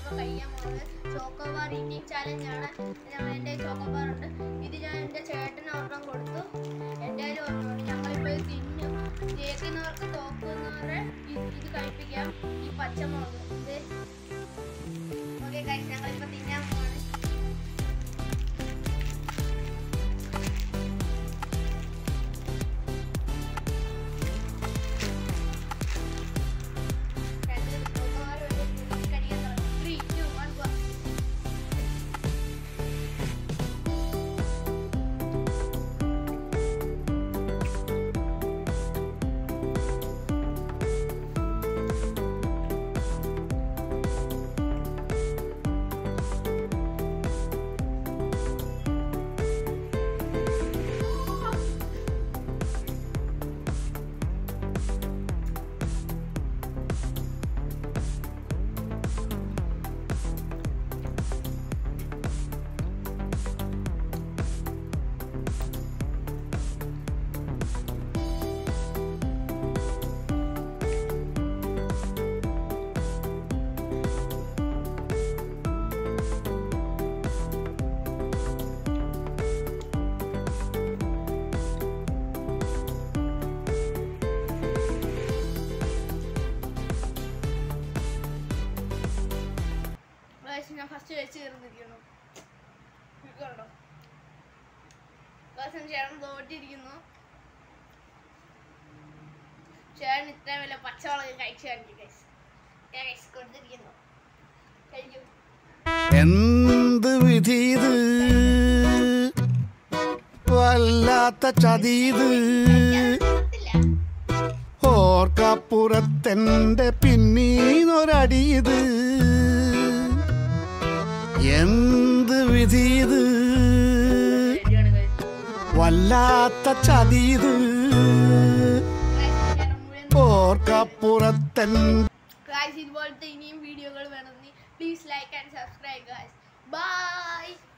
ഇപ്പൊ കഴിക്കാൻ പോകുന്നത് ചോക്കോബാർ ഈറ്റിംഗ് ചാലഞ്ച് ആണ് ഞാൻ- എൻ്റെ ചോക്കോബാർ ഉണ്ട് ഇത് ഞാൻ എൻ്റെ ചേട്ടന് ഒരെണ്ണം കൊടുത്തു എൻ്റെ കയ്യിൽ ഒരെണ്ണം ഞങ്ങളിപ്പോൾ ഇത് തിന്നും ജയിക്കുന്നവർക്ക് തോക്കുന്നവരെ ഇത് ഇത് കഴിപ്പിക്കാം ഈ പച്ചമുളക് ഇത് ഓക്കെ കഴിച്ച് ഞങ്ങളിപ്പോൾ തിന്നാൻ പോവാണ് രണ്ട് ചോക്കോബാർ കഴിക്കാൻ തുടങ്ങി three two one go guys ഞാൻ ഫസ്റ്റ് കഴിച്ച് കയറുന്നിരിക്കുന്നു കണ്ടോ ഗൈസ് ചേട്ടൻ തോറ്റിരിക്കുന്നു ചേട്ടൻ ഇത്രയും വലിയ പച്ചമുളക് കഴിച്ചു കാണിക്കും ഗൈസ് ഞാൻ ഗൈസ് കൊടുത്തിരിക്കുന്നു കഴിക്കും എന്ത് വിധീത് വല്ലാത്ത ചതീത് കഴിക്കത്തില്ല ഓർക്കപ്പുറത്തെന്റെ പിന്നീന്നൊരടിയത് എന്ത് വിധീത് ശരിയാണ് ഗൈസ് വല്ലാത്ത ചതീത് ഗൈസ് ചേട്ടൻ മുഴുവൻ ഓർക്കപ്പുറത്തൻ ഗൈസ് ഇതുപോലത്തെ ഇനിയും വീഡിയോകൾ വേണമെങ്കിൽ please like and subscribe guys by